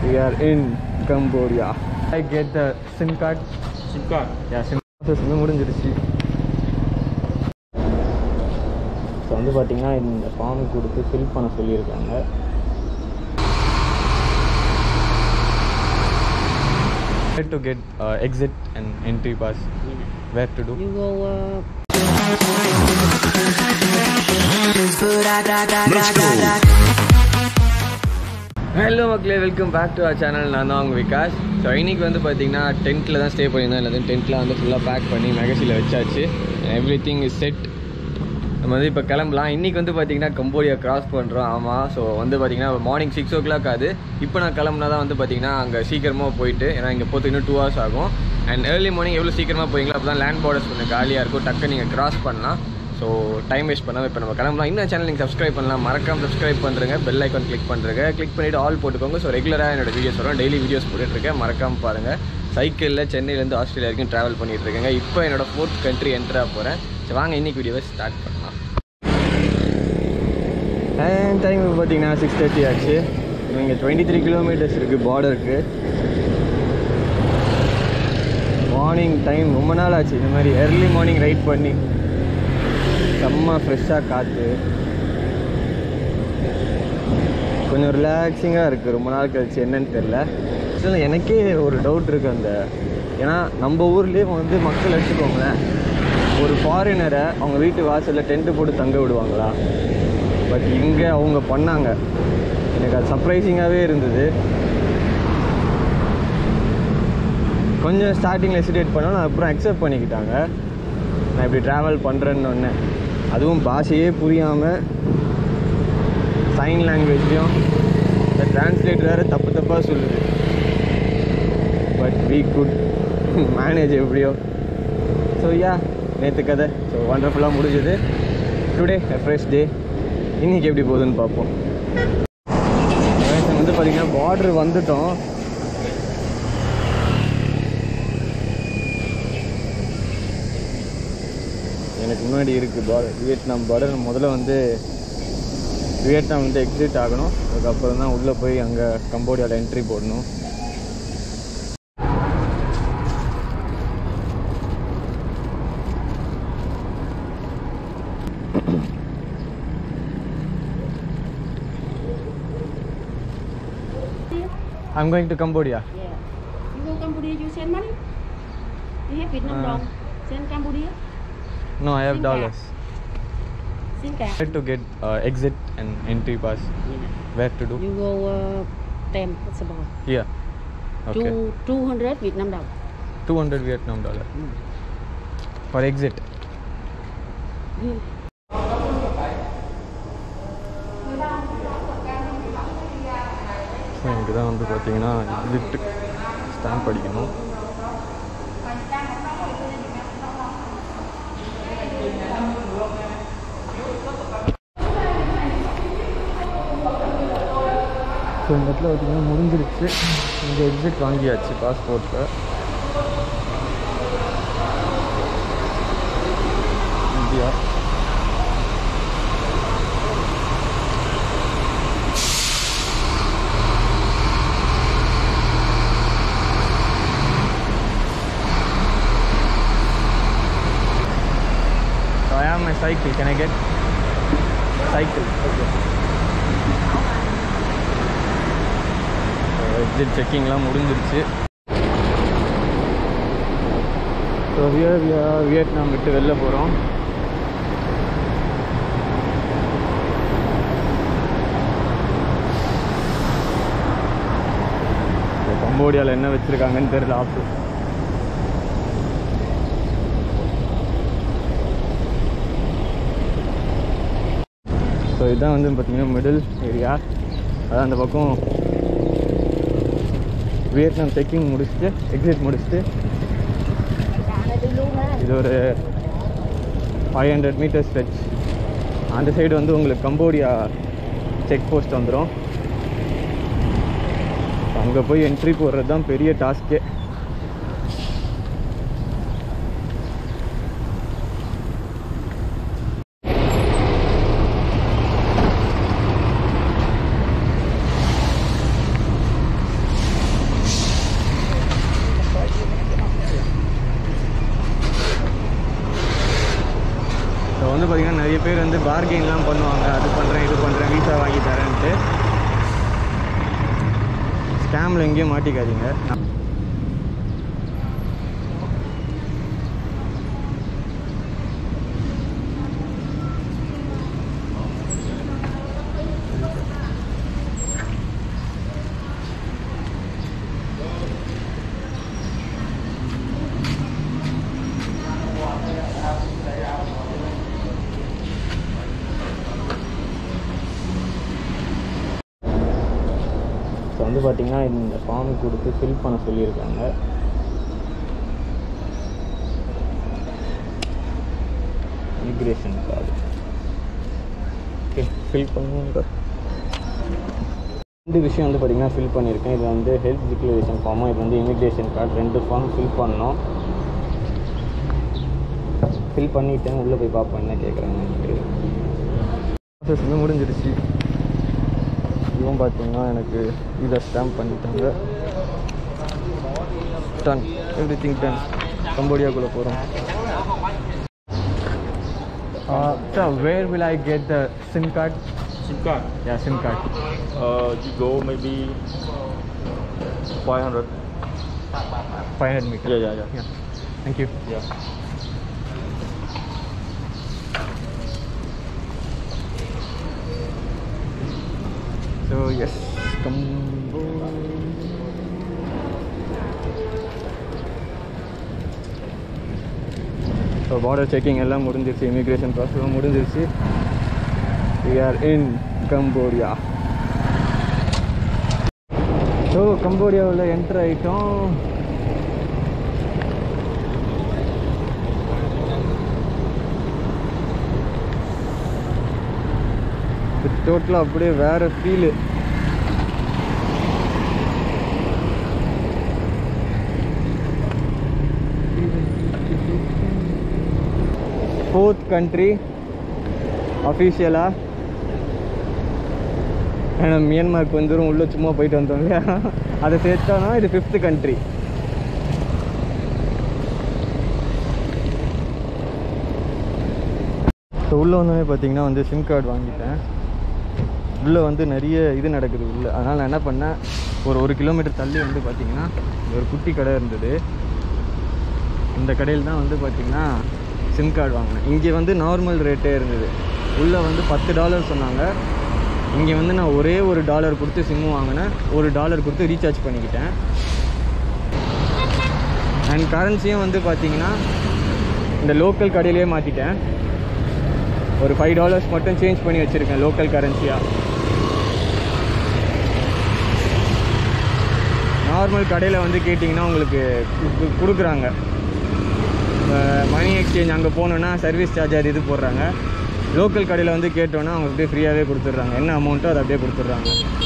we are in Cambodia. I get the SIM card. SIM card. Yeah, SIM process வந்து முடிஞ்சிருச்சு so வந்து பார்த்தீங்கன்னா இந்த ஃபார்ம் கொடுத்து ஃபில் பண்ண சொல்லியிருக்காங்க Where to get uh, exit and entry pass? Where to do? You go uh, hello மக்களே welcome back to our channel நான் தான் உங்கள் விகாஸ் ஸோ இன்னைக்கு வந்து பார்த்தீங்கன்னா டென்ட்டில் தான் ஸ்டே பண்ணியிருந்தோம் இல்லை டென்ட்டில் வந்து ஃபுல்லாக பேக் பண்ணி மெகசியில் வச்சாச்சு எவ்ரி திங் இஸ் செட் நம்ம வந்து இப்போ கிளம்பலாம் இன்றைக்கி வந்து பார்த்தீங்கன்னா கம்போடியா கிராஸ் பண்ணுறோம் ஆமாம் ஸோ வந்து பார்த்தீங்கன்னா மார்னிங் சிக்ஸ் ஓ கிளாக் ஆகுது இப்போ நான் கிளம்புனா தான் வந்து பார்த்தீங்கன்னா அங்கே சீக்கிரமாக போயிட்டு ஏன்னா இங்கே போகிறதுக்கு இன்னும் டூ ஹவர்ஸ் ஆகும் அண்ட் ஏர்லி மார்னிங் எவ்வளோ சீக்கிரமாக போவீங்களோ அப்போ தான் லேண்ட் பார்டர்ஸ் கொஞ்சம் காலியாக இருக்கும் டக்கு நீங்கள் கிராஸ் பண்ணலாம் ஸோ டைம் வேஸ்ட் பண்ணாமல் இப்போ நம்ம கிளம்பலாம் இன்னும் சேனல் நீங்கள் சப்ஸ்கிரைப் பண்ணலாம் மறக்காம சப்ஸ்கிரைப் பண்ணுறங்க பெல் ஐக்கான் கிளிக் பண்ணுறங்க கிளிக் பண்ணிவிட்டு ஆல் போட்டுக்கோங்க ஸோ ரெகுலராக என்னோட வீடியோஸ் வரும் டெய்லி வீடியோஸ் போட்டுட்ருக்கேன் மறக்காமல் பாருங்கள் சைக்கிளில் சென்னையிலேருந்து ஆஸ்திரேலியா வரைக்கும் ட்ராவல் பண்ணிட்டு இருக்கேங்க இப்போ என்னோட ஃபோர்த் கண்ட்ரி என்ட்ராக போகிறேன் ஸோ வாங்க இன்னைக்கு வீடியோவை ஸ்டார்ட் பண்ணலாம் டைம் பார்த்தீங்கன்னா சிக்ஸ் தேர்ட்டி ஆச்சு இங்கே டுவெண்ட்டி த்ரீ கிலோமீட்டர்ஸ் இருக்குது பார்டருக்கு மார்னிங் டைம் ரொம்ப நாள் ஆச்சு இந்த மாதிரி early மார்னிங் ரைட் பண்ணி செம்ம ஃப்ரெஷ்ஷாக காற்று கொஞ்சம் ரிலாக்ஸிங்காக இருக்குது ரொம்ப நாள் கழிச்சு என்னன்னு தெரில ஆக்சுவலாக எனக்கே ஒரு டவுட் இருக்குது அந்த ஏன்னா நம்ம ஊர்லேயே வந்து மக்கள் எடுத்துக்கோங்களேன் ஒரு ஃபாரினரை அவங்க வீட்டு வாசலில் டென்ட்டு போட்டு தங்க விடுவாங்களா பட் இங்கே அவங்க பண்ணாங்க எனக்கு அது சர்ப்ரைசிங்காகவே இருந்தது கொஞ்சம் ஸ்டார்டிங்கில் ஹெசிடேட் பண்ணாலும் அப்புறம் அக்செப்ட் பண்ணிக்கிட்டாங்க நான் இப்படி ட்ராவல் பண்ணுறேன்னு ஒன்று அதுவும் பாஷையே புரியாமல் சைன் லாங்குவேஜ்லேயும் இந்த டிரான்ஸ்லேட் வேறு தப்பு தப்பாக சொல்லுது பட் வீ குட் மேனேஜ் எப்படியோ ஸோ யா நேற்று கதை ஸோ ஒண்டர்ஃபுல்லாக முடிஞ்சது டுடே ஃப்ரெஷ் டே இன்றைக்கி எப்படி போகுதுன்னு பார்ப்போம் வந்து பார்த்திங்கன்னா பார்டர் வந்துட்டோம் எனக்கு முன்னாடி இருக்குது பார்டர் வியட்நாம் பார்டர் முதல்ல வந்து வியட்நாம் வந்து எக்ஸிட் ஆகணும் அதுக்கப்புறம் தான் உள்ளே போய் அங்கே கம்போடியாவில் என்ட்ரி போடணும் I'm going to Cambodia. yeah. You go Cambodia, you send money. You have Vietnam Uh. dong. Send Cambodia. No, I have Sing card. dollars. Xin cả. Where to get uh, exit and entry pass? Yeah. Where to do? You go uh, ten. That's about Here. Okay. two two hundred Vietnam dong. 200 Vietnam dollar Mm. for exit. You so எனக்கு தான் வந்து பார்த்தீங்கன்னா exit stamp அடிக்கணும் so இந்த இடத்துல பார்த்தீங்கன்னா முடிஞ்சிருச்சு இங்கே எக்ஸிட் வாங்கியாச்சு பாஸ்போர்ட்டில் India So I have my cycle. Can I get cycle? Okay. Exit செக்கிங்லாம் முடிஞ்சிருச்சு ஸோ வியர் வியட்நாம் விட்டு வெளில போகிறோம் கம்போடியாவில் என்ன வச்சுருக்காங்கன்னு தெரியல ஆப்பு ஸோ இதுதான் வந்து பார்த்தீங்கன்னா மிடில் ஏரியா அதான் அந்த பக்கம் வியட்நாம் செக்கிங் முடிச்சுட்டு எக்ஸிட் முடிச்சுட்டு இது ஒரு ஃபைவ் ஹண்ட்ரட் மீட்டர் ஸ்ட்ரெச் அந்த சைடு வந்து உங்களுக்கு கம்போடியா செக் போஸ்ட் வந்துடும் அங்கே போய் என்ட்ரி போடுறது தான் பெரிய டாஸ்க்கே பார்த்தீங்கன்னா நிறைய பேர் வந்து பார்கெயின்லாம் பண்ணுவாங்க அது பண்ணுறேன் இது பண்ணுறேன் வீசா வாங்கி தரேன்ட்டு ஸ்கேமில் எங்கேயும் மாட்டிக்காதீங்க ஸோ வந்து பார்த்தீங்கன்னா இந்த ஃபார்ம் கொடுத்து ஃபில் பண்ண சொல்லியிருக்காங்க இமிக்ரேஷன் கார்டு ஓகே ஃபில் பண்ணுங்க ரெண்டு விஷயம் வந்து பார்த்தீங்கன்னா ஃபில் பண்ணியிருக்கேன் இது வந்து ஹெல்த் டிக்ளரேஷன் ஃபார்மும் இது வந்து இமிக்ரேஷன் கார்டு ரெண்டு ஃபார்ம் ஃபில் பண்ணோம் ஃபில் பண்ணிட்டேன் உள்ளே போய் பார்ப்போம் என்ன கேட்குறாங்கன்ட்டு ப்ராசஸ் வந்து முடிஞ்சிருச்சு இதுவும் பார்த்தீங்கன்னா எனக்கு இதை ஸ்டாம்ப் பண்ணிட்டாங்க டன் எவ்ரி திங் டன் கம்போடியாக்குள்ளே போகிறோம் sir where will I get the SIM card SIM card. Yeah SIM card Uh, you go maybe 500. Five hundred metre Yeah, yeah, yeah. Thank you Yeah. So எஸ் கம்போ so border checking எல்லாம் முடிஞ்சிருச்சு immigration ப்ராசஸும் முடிஞ்சிருச்சு we are in Cambodia so கம்போடியாவில் enter ஆகிட்டோம் டோட்டலாக அப்படியே வேற ஃபீலு ஃபோர்த் கண்ட்ரி அஃபீஷியலாக ஏன்னா மியான்மார்க்கு வந்துடும் உள்ளே சும்மா போயிட்டு வந்தோம் இல்லையா அதை சேர்த்தானா இது ஃபிஃப்த்து கண்ட்ரி ஸோ உள்ளே வந்தோடனே பார்த்தீங்கன்னா வந்து சிம் கார்டு வாங்கிட்டேன் உள்ளே வந்து நிறைய இது நடக்குது உள்ளே அதனால் நான் என்ன பண்ணேன் ஒரு ஒரு கிலோமீட்டர் தள்ளி வந்து பார்த்தீங்கன்னா ஒரு குட்டி கடை இருந்தது இந்த கடையில் தான் வந்து பார்த்தீங்கன்னா சிம் கார்டு வாங்கினேன் இங்கே வந்து நார்மல் ரேட்டே இருந்தது உள்ளே வந்து பத்து டாலர் சொன்னாங்க இங்கே வந்து நான் ஒரே ஒரு டாலர் கொடுத்து சிம்மு வாங்கினேன் ஒரு டாலர் கொடுத்து ரீசார்ஜ் பண்ணிக்கிட்டேன் அண்ட் கரன்சியும் வந்து பார்த்தீங்கன்னா இந்த லோக்கல் கடையிலே மாற்றிட்டேன் ஒரு ஃபைவ் டாலர்ஸ் மட்டும் சேஞ்ச் பண்ணி வச்சுருக்கேன் லோக்கல் கரன்சியாக நார்மல் கடையில் வந்து கேட்டிங்கன்னா உங்களுக்கு கு- கொடுக்குறாங்க மணி எக்ஸ்சேஞ்ச் அங்கே போனோன்னா சர்வீஸ் சார்ஜ் அது இது போடுறாங்க லோக்கல் கடையில் வந்து கேட்டோன்னா அவங்க அப்படியே ஃப்ரீயாகவே கொடுத்துட்றாங்க என்ன அமௌண்ட்டோ அதை அப்படியே கொடுத்துட்றாங்க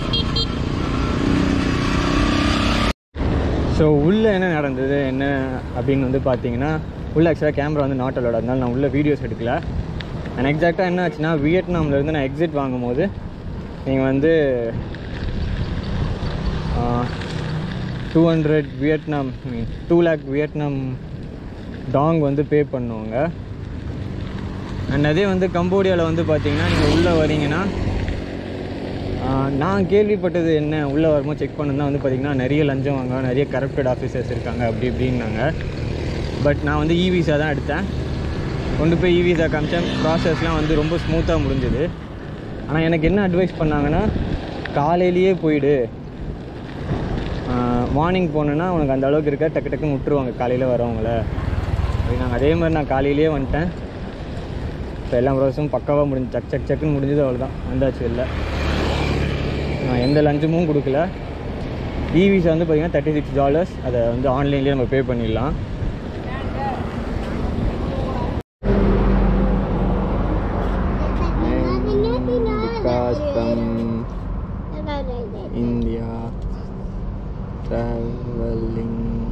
ஸோ உள்ளே என்ன நடந்தது என்ன அப்படின்னு வந்து பார்த்தீங்கன்னா உள்ள ஆக்சுவலாக கேமரா வந்து நாட் அலோட அதனால நான் உள்ள வீடியோஸ் எடுக்கல அண்ட் எக்ஸாக்டாக என்ன ஆச்சுன்னா வியட்நாம்லேருந்து நான் எக்ஸிட் வாங்கும் போது நீங்கள் வந்து two hundred Vietnam mean two lakh Vietnam dong வந்து பே பண்ணுவாங்க அண்ட் அதே வந்து கம்போடியாவில் வந்து பார்த்தீங்கன்னா நீங்கள் உள்ளே வரீங்கன்னா ஆஹ், நான் கேள்விப்பட்டது என்ன உள்ளே வரும்போது செக் பண்ணணும்னா வந்து பார்த்தீங்கன்னா நிறைய லஞ்சம் வாங்க நிறைய கரப்டட் ஆஃபீஸர்ஸ் இருக்காங்க அப்படி இப்படின்னாங்க பட் நான் வந்து இ விசா தான் எடுத்தேன் கொண்டு போய் இ விசா காமிச்சேன் ப்ராசஸ்லாம் வந்து ரொம்ப ஸ்மூத்தாக முடிஞ்சுது ஆனால் எனக்கு என்ன அட்வைஸ் பண்ணாங்கன்னா காலையிலேயே போயிடு மார்னிங் போனேன்னா உனக்கு அந்த அளவுக்கு இருக்க டக்கு டக்குன்னு விட்டுருவாங்க காலையில் வரவங்கள அப்படின்னாங்க அதே மாதிரி நான் காலையிலேயே வந்துட்டேன் இப்போ எல்லா ப்ராசஸும் பக்காவாக முடிஞ்சு சக் சக் சக்குன்னு முடிஞ்சது அவ்வளோதான் வந்தாச்சு இல்லை நான் எந்த லஞ்சமும் கொடுக்கல இ விசா வந்து பார்த்தீங்கன்னா தேர்ட்டி சிக்ஸ் டாலர்ஸ் அதை வந்து ஆன்லைன்லேயே நம்ம பே பண்ணிடலாம் because from India traveling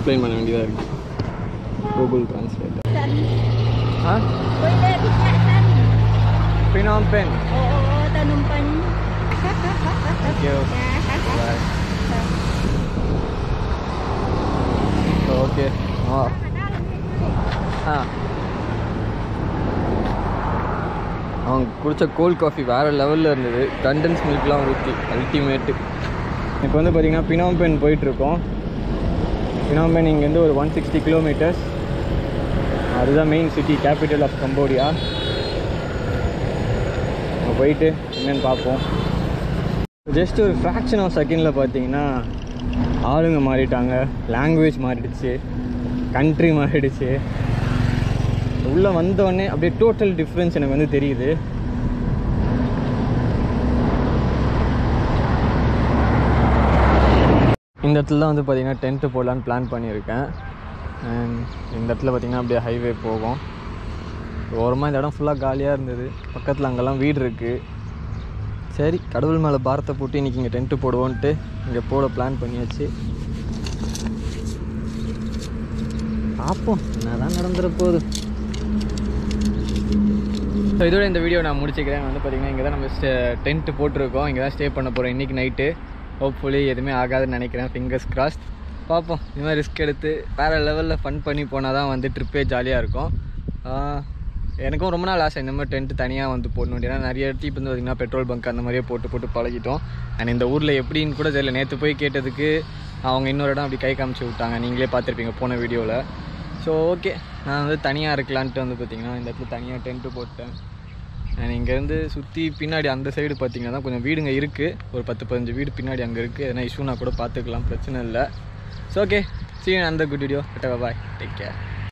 explain பண்ண வேண்டியதாக இருக்குது கூகுள் டிரான்ஸ்லேட்டர் ஆ Boleh tidak kan? Phnom Penh Oh, oh, oh, tanam pan. Okay okay bye okay ஆ ஆ அவங்க குடித்த கோல்ட் காஃபி வேறு லெவலில் இருந்தது கண்டன்ஸ் மில்க்லாம் ஊற்றி அல்டிமேட்டு இப்போ வந்து பார்த்திங்கன்னா பினாம்பென் போயிட்டுருக்கோம் பினாம்பென் இங்கேருந்து ஒரு ஒன் சிக்ஸ்டி கிலோமீட்டர்ஸ் அதுதான் main city capital of Cambodia அங்கே போயிட்டு என்னன்னு பார்ப்போம் ஜஸ்ட் ஒரு ஃப்ராக்ஷன் ஆஃப் செகண்டில் பார்த்தீங்கன்னா ஆளுங்க மாறிட்டாங்க லாங்குவேஜ் மாறிடுச்சு கண்ட்ரி மாறிடுச்சு உள்ளே வந்தோடனே அப்படியே டோட்டல் டிஃப்ரென்ஸ் எனக்கு வந்து தெரியுது இந்த இடத்துல தான் வந்து பார்த்திங்கன்னா டென்ட்டு போடலான்னு பிளான் பண்ணியிருக்கேன் அண்ட் இந்த இடத்துல பார்த்திங்கன்னா அப்படியே ஹைவே போகும் ஓரமாக இந்த இடம் ஃபுல்லாக காலியாக இருந்தது பக்கத்தில் அங்கெல்லாம் வீடு இருக்குது சரி கடவுள் மேலே பாரத்தை போட்டு இன்றைக்கி இங்கே டென்ட்டு போடுவோன்ட்டு இங்கே போட பிளான் பண்ணியாச்சு பார்ப்போம் என்னதான் நடந்துட போகுது ஸோ இதோட இந்த வீடியோ நான் முடிச்சுக்கிறேன் வந்து பார்த்தீங்கன்னா இங்கே தான் நம்ம டென்ட்டு போட்டிருக்கோம் இங்கே தான் ஸ்டே பண்ண போகிறோம் இன்றைக்கி நைட்டு ஹோப்ஃபுல்லி எதுவுமே ஆகாதுன்னு நினைக்கிறேன் ஃபிங்கர்ஸ் கிராஸ்ட் பார்ப்போம் இந்த மாதிரி ரிஸ்க் எடுத்து வேறு லெவலில் ஃபன் பண்ணி போனால் தான் வந்து ட்ரிப்பே ஜாலியாக இருக்கும் ஆஹ் எனக்கும் ரொம்ப நாள் ஆசை இந்த மாதிரி டென்ட்டு தனியாக வந்து போடணும் ஏன்னா நிறைய இடத்துல இப்போ வந்து பார்த்திங்கன்னா பெட்ரோல் பங்க் அந்த மாதிரியே போட்டு போட்டு பழகிட்டோம் அண்ட் இந்த ஊரில் எப்படின்னு கூட தெரியல நேற்று போய் கேட்டதுக்கு அவங்க இன்னொரு இடம் அப்படி கை காமிச்சு விட்டாங்க நீங்களே பார்த்துருப்பீங்க போன வீடியோவில் ஸோ ஓகே நான் வந்து தனியாக இருக்கலான்ட்டு வந்து பார்த்திங்கன்னா இந்த இடத்துல தனியாக டென்ட்டு போட்டேன் அண்ட் இங்கேருந்து சுற்றி பின்னாடி அந்த சைடு பார்த்தீங்கன்னா தான் கொஞ்சம் வீடுங்க இருக்குது ஒரு பத்து பதினஞ்சு வீடு பின்னாடி அங்கே இருக்குது எதனா இஷ்யூனா கூட பார்த்துக்கலாம் பிரச்சனை இல்லை ஸோ ஓகே சீன் அந்த good video bye take care